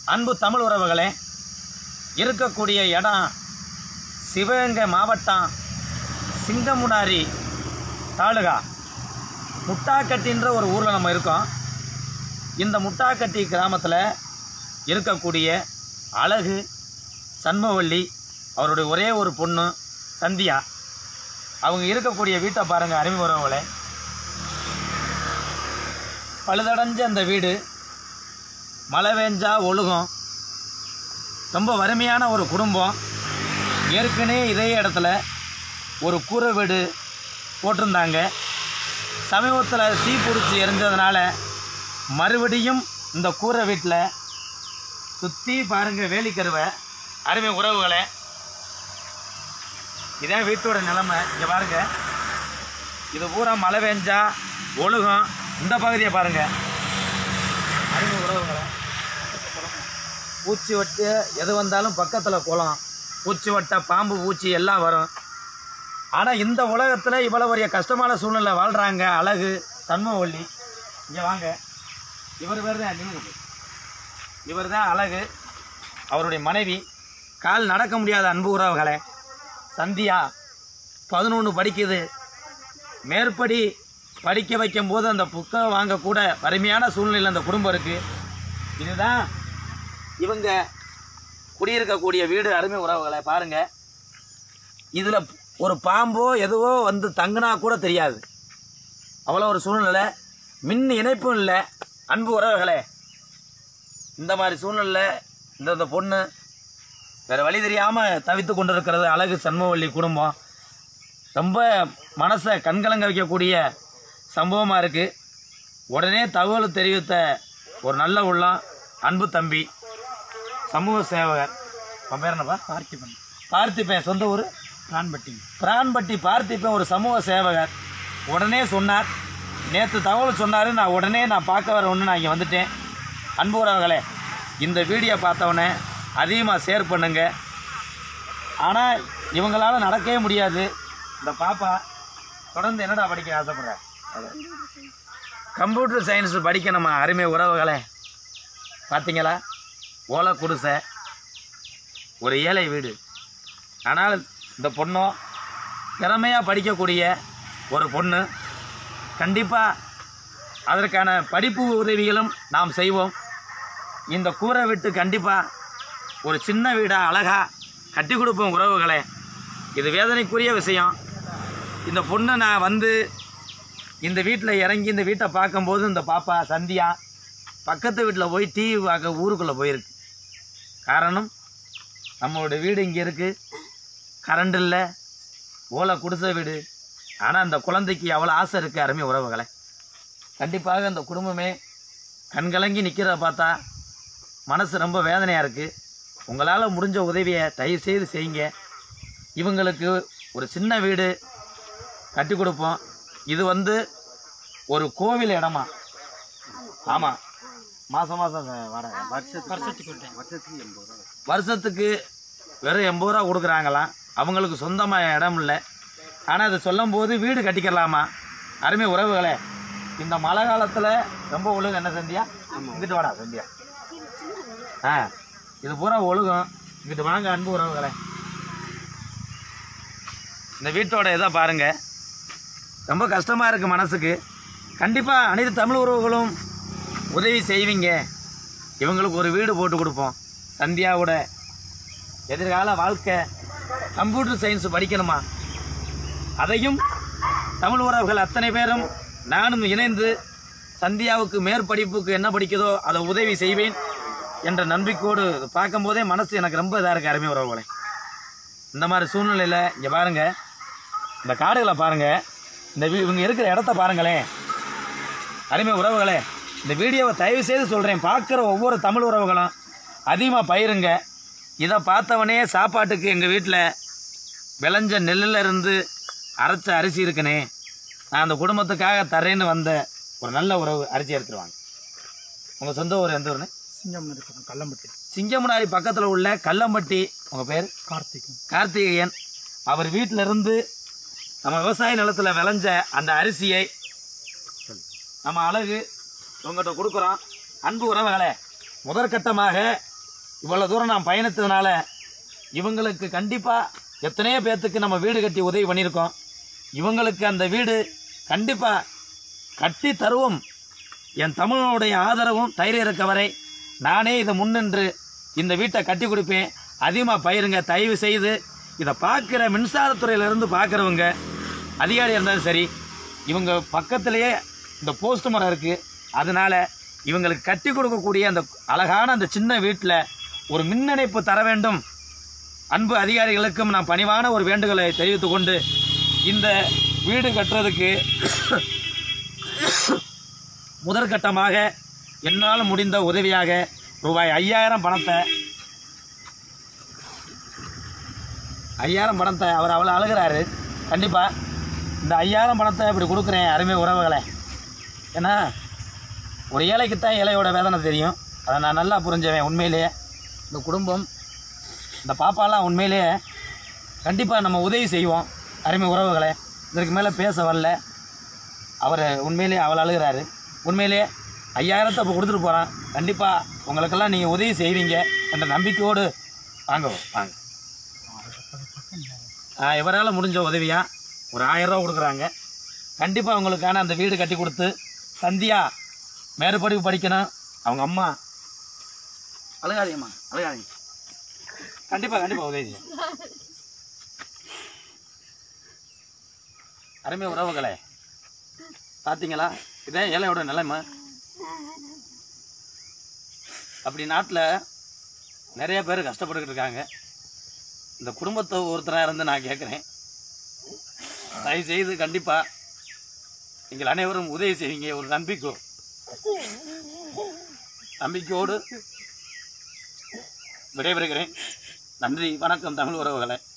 அன்பு தமிழ் உறவுகளே இருக்கக்கூடிய இடம் சிவகங்கை மாவட்டம் சிங்கமுனாரி தாலுகா முட்டாக்கட்டின்ற ஒரு ஊரில் நம்ம இருக்கோம் இந்த முட்டாக்கட்டி கிராமத்தில் இருக்கக்கூடிய அழகு சண்முகவல்லி அவருடைய ஒரே ஒரு பொண்ணு சந்தியா அவங்க இருக்கக்கூடிய வீட்டை பாருங்கள் அருமை உறவுகளே பழுதடைஞ்ச அந்த வீடு மழை பெஞ்சா ஒழுகும் ரொம்ப வறுமையான ஒரு குடும்பம் ஏற்கனவே இதே இடத்துல ஒரு கூரை வீடு போட்டிருந்தாங்க சமீபத்தில் தீ பிடிச்சி எரிஞ்சதுனால மறுபடியும் இந்த கூரை வீட்டில் சுற்றி பாருங்கள் வேலிக்கருவை அருமை உறவுகளை இதான் வீட்டோட நிலைமை இங்கே பாருங்க இது பூரா மழை பெஞ்சா ஒழுகும் இந்த பகுதியை பாருங்க அருமை உறவுகளை பூச்சி வட்டு எது வந்தாலும் பக்கத்தில் குளம் பூச்சி வட்டை பாம்பு பூச்சி எல்லாம் வரும் ஆனால் இந்த உலகத்தில் இவ்வளோ பெரிய கஷ்டமான சூழ்நிலை வாழ்கிறாங்க அழகு சண்முகவல்லி இங்கே வாங்க இவர் பேர் தான் நிமிடம் இவர் தான் அழகு அவருடைய மனைவி கால் நடக்க முடியாத அன்பு உறவுகளே சந்தியா பதினொன்று படிக்குது மேற்படி படிக்க வைக்கும் போது அந்த புத்தகம் வாங்கக்கூட வறுமையான சூழ்நிலையில் அந்த குடும்பம் இருக்குது இதுதான் இவங்க குடியிருக்கக்கூடிய வீடு அருமை உறவுகளை பாருங்க இதில் ஒரு பாம்போ எதுவோ வந்து தங்குனா கூட தெரியாது அவ்வளோ ஒரு சூழ்நிலை மின் இணைப்பும் இல்லை அன்பு உறவுகளே இந்த மாதிரி சூழ்நிலை இந்த இந்த பொண்ணு வேறு வழி தெரியாமல் தவித்து கொண்டிருக்கிறது அழகு சண்முகவல்லி குடும்பம் ரொம்ப மனசை கண்கலங்க வைக்கக்கூடிய சம்பவமாக இருக்குது உடனே தகவல் தெரிவித்த ஒரு நல்ல உள்ளம் அன்பு தம்பி சமூக சேவகர் உன் பேர் என்னப்பா பார்த்திபன் பார்த்திபன் சொந்த ஊர் பிரான்பட்டி பிரான்பட்டி பார்த்திபன் ஒரு சமூக சேவகர் உடனே சொன்னார் நேற்று தகவல் சொன்னார் நான் உடனே நான் பார்க்க வர ஒன்று நான் இங்கே வந்துட்டேன் அன்பு உறவுகளே இந்த வீடியோ பார்த்தவொடனே அதிகமாக ஷேர் பண்ணுங்க ஆனால் இவங்களால நடக்கவே முடியாது இந்த பாப்பா தொடர்ந்து என்னடா படிக்க ஆசைப்படுற கம்ப்யூட்டர் சயின்ஸ் படிக்கணுமா அருமை உறவுகளே பார்த்தீங்களா ஓலை குடிசை ஒரு ஏழை வீடு ஆனால் இந்த பொண்ணோ திறமையாக படிக்கக்கூடிய ஒரு பொண்ணு கண்டிப்பாக அதற்கான படிப்பு உதவிகளும் நாம் செய்வோம் இந்த கூரை விட்டு கண்டிப்பாக ஒரு சின்ன வீடாக அழகாக கட்டி கொடுப்போம் உறவுகளே இது வேதனைக்குரிய விஷயம் இந்த பொண்ணு நான் வந்து இந்த வீட்டில் இறங்கி இந்த வீட்டை பார்க்கும்போது இந்த பாப்பா சந்தியா பக்கத்து வீட்டில் போய் டிவி பார்க்க ஊருக்குள்ளே போயிருக்கு காரணம் நம்மளோட வீடு இங்கே இருக்குது கரண்ட் இல்லை ஓலை குடிசை வீடு ஆனால் அந்த குழந்தைக்கு அவ்வளோ ஆசை இருக்குது அருமை உறவுகளை கண்டிப்பாக அந்த குடும்பமே கண்கலங்கி நிற்கிறத பார்த்தா மனசு ரொம்ப வேதனையாக இருக்குது உங்களால் முடிஞ்ச உதவியை தயவு செய்து செய்யுங்க இவங்களுக்கு ஒரு சின்ன வீடு கட்டி கொடுப்போம் இது வந்து ஒரு கோவில் இடமா ஆமாம் மாதம் மாதம் வாடகை வருஷத்துக்கு ஒரு time. வருஷத்துக்கு வெறும் எண்பது ரூபா கொடுக்குறாங்களாம் அவங்களுக்கு சொந்தமாக இடம் இல்லை ஆனால் அது சொல்லும்போது வீடு கட்டிக்கலாமா அருமை உறவுகளே இந்த மழை காலத்தில் ரொம்ப ஒழுகும் என்ன சந்தியா இங்கிட்டு வாடா சந்தியா ஆ இது பூரா ஒழுகும் இங்கிட்டு வாங்க அன்பு உறவுகளே இந்த வீட்டோட இதை பாருங்க ரொம்ப கஷ்டமாக இருக்குது மனசுக்கு கண்டிப்பாக அனைத்து தமிழ் உறவுகளும் உதவி செய்வீங்க இவங்களுக்கு ஒரு வீடு போட்டு கொடுப்போம் சந்தியாவோட எதிர்கால வாழ்க்கை கம்ப்யூட்டர் சயின்ஸ் படிக்கணுமா அதையும் தமிழ் உறவுகள் அத்தனை பேரும் நானும் இணைந்து சந்தியாவுக்கு மேற்படிப்புக்கு என்ன படிக்குதோ அதை உதவி செய்வேன் என்ற நம்பிக்கையோடு இது பார்க்கும்போதே மனசு எனக்கு ரொம்ப இதாக இருக்கு அருமை உறவுகளே இந்த மாதிரி சூழ்நிலையில் இங்கே பாருங்க இந்த காடுகளை பாருங்க இந்த வீ- இவங்க இருக்கிற இடத்த பாருங்களேன் அருமை உறவுகளே இந்த வீடியோவை தயவு செய்து சொல்கிறேன் பார்க்குற ஒவ்வொரு தமிழ் உறவுகளும் அதிகமாக பயிருங்க இதை பார்த்தவனே சாப்பாட்டுக்கு எங்கள் வீட்டில் விளைஞ்ச நெல்லில் இருந்து அரைச்ச அரிசி இருக்குனே நான் அந்த குடும்பத்துக்காக தரேன்னு வந்த ஒரு நல்ல உறவு அரிசி எடுத்துருவாங்க உங்கள் சொந்த ஊர் எந்த ஊர்னு சிங்கம் இருக்கணும் கல்லம்பட்டி சிங்கமுனாரி பக்கத்தில் உள்ள கல்லம்பட்டி உங்கள் பேர் கார்த்திகம் கார்த்திகேயன் அவர் வீட்டில இருந்து நம்ம விவசாய நிலத்தில் விளைஞ்ச அந்த அரிசியை நம்ம அழகு உங்கள்கிட்ட கொடுக்குறோம் அன்பு உறவுகளே முதற்கட்டமாக இவ்வளோ தூரம் நான் பயணித்ததுனால இவங்களுக்கு கண்டிப்பாக எத்தனையோ பேர்த்துக்கு நம்ம வீடு கட்டி உதவி பண்ணியிருக்கோம் இவங்களுக்கு அந்த வீடு கண்டிப்பாக கட்டி தருவோம் என் தமிழனுடைய ஆதரவும் தைரியம் இருக்க வரை நானே இதை முன்னின்று இந்த வீட்டை கட்டி கொடுப்பேன் அதிகமாக பயிருங்க தயவு செய்து இதை பார்க்குற மின்சாரத்துறையிலேருந்து பார்க்குறவங்க அதிகாரி இருந்தாலும் சரி இவங்க பக்கத்திலேயே இந்த போஸ்ட் மரம் இருக்குது அதனால இவங்களுக்கு கட்டி கொடுக்கக்கூடிய அந்த அழகான அந்த சின்ன வீட்டில் ஒரு மின் இணைப்பு தர வேண்டும் அன்பு அதிகாரிகளுக்கும் நான் பணிவான ஒரு வேண்டுகோளை தெரிவித்துக் கொண்டு இந்த வீடு கட்டுறதுக்கு முதற்கட்டமாக என்னால் முடிந்த உதவியாக ரூபாய் ஐயாயிரம் பணத்தை ஐயாயிரம் பணத்தை அவர் அவ்வளோ அழுகிறாரு கண்டிப்பாக இந்த ஐயாயிரம் பணத்தை இப்படி கொடுக்குறேன் அருமை உறவுகளை ஏன்னா ஒரு ஏழைக்கு தான் ஏழையோட வேதனை தெரியும் அதை நான் நல்லா புரிஞ்சவேன் உண்மையிலேயே இந்த குடும்பம் இந்த பாப்பாலாம் உண்மையிலேயே கண்டிப்பாக நம்ம உதவி செய்வோம் அருமை உறவுகளை இதற்கு மேலே பேச வரல அவர் உண்மையிலேயே அவள் அழுகிறாரு உண்மையிலேயே ஐயாயிரத்தை அப்போ கொடுத்துட்டு போகிறான் கண்டிப்பாக உங்களுக்கெல்லாம் நீங்கள் உதவி செய்வீங்க என்ற நம்பிக்கையோடு வாங்க வாங்க ஆ, இவரால் முடிஞ்ச உதவியா ஒரு ஆயிரம் ரூபா கொடுக்குறாங்க கண்டிப்பாக அவங்களுக்கான அந்த வீடு கட்டி கொடுத்து சந்தியா மேற்படிப்பு படிக்கணும் அவங்க அம்மா அழுகாதீங்கம்மா அழுகாதீங்க கண்டிப்பாக கண்டிப்பாக உதவி செய்யும் அருமை உறவுகளே பார்த்தீங்களா இதான் ஏழையோட நிலைமை அப்படி நாட்டில் நிறைய பேர் கஷ்டப்பட்டுக்கிட்டு இருக்காங்க இந்த குடும்பத்தை ஒருத்தராக இருந்து நான் கேட்குறேன் தயவு செய்து கண்டிப்பாக நீங்கள் அனைவரும் உதவி செய்வீங்க ஒரு நம்பிக்கை நம்பிக்கையோடு விடைபெறுகிறேன் நன்றி வணக்கம் தமிழ் உறவுகளை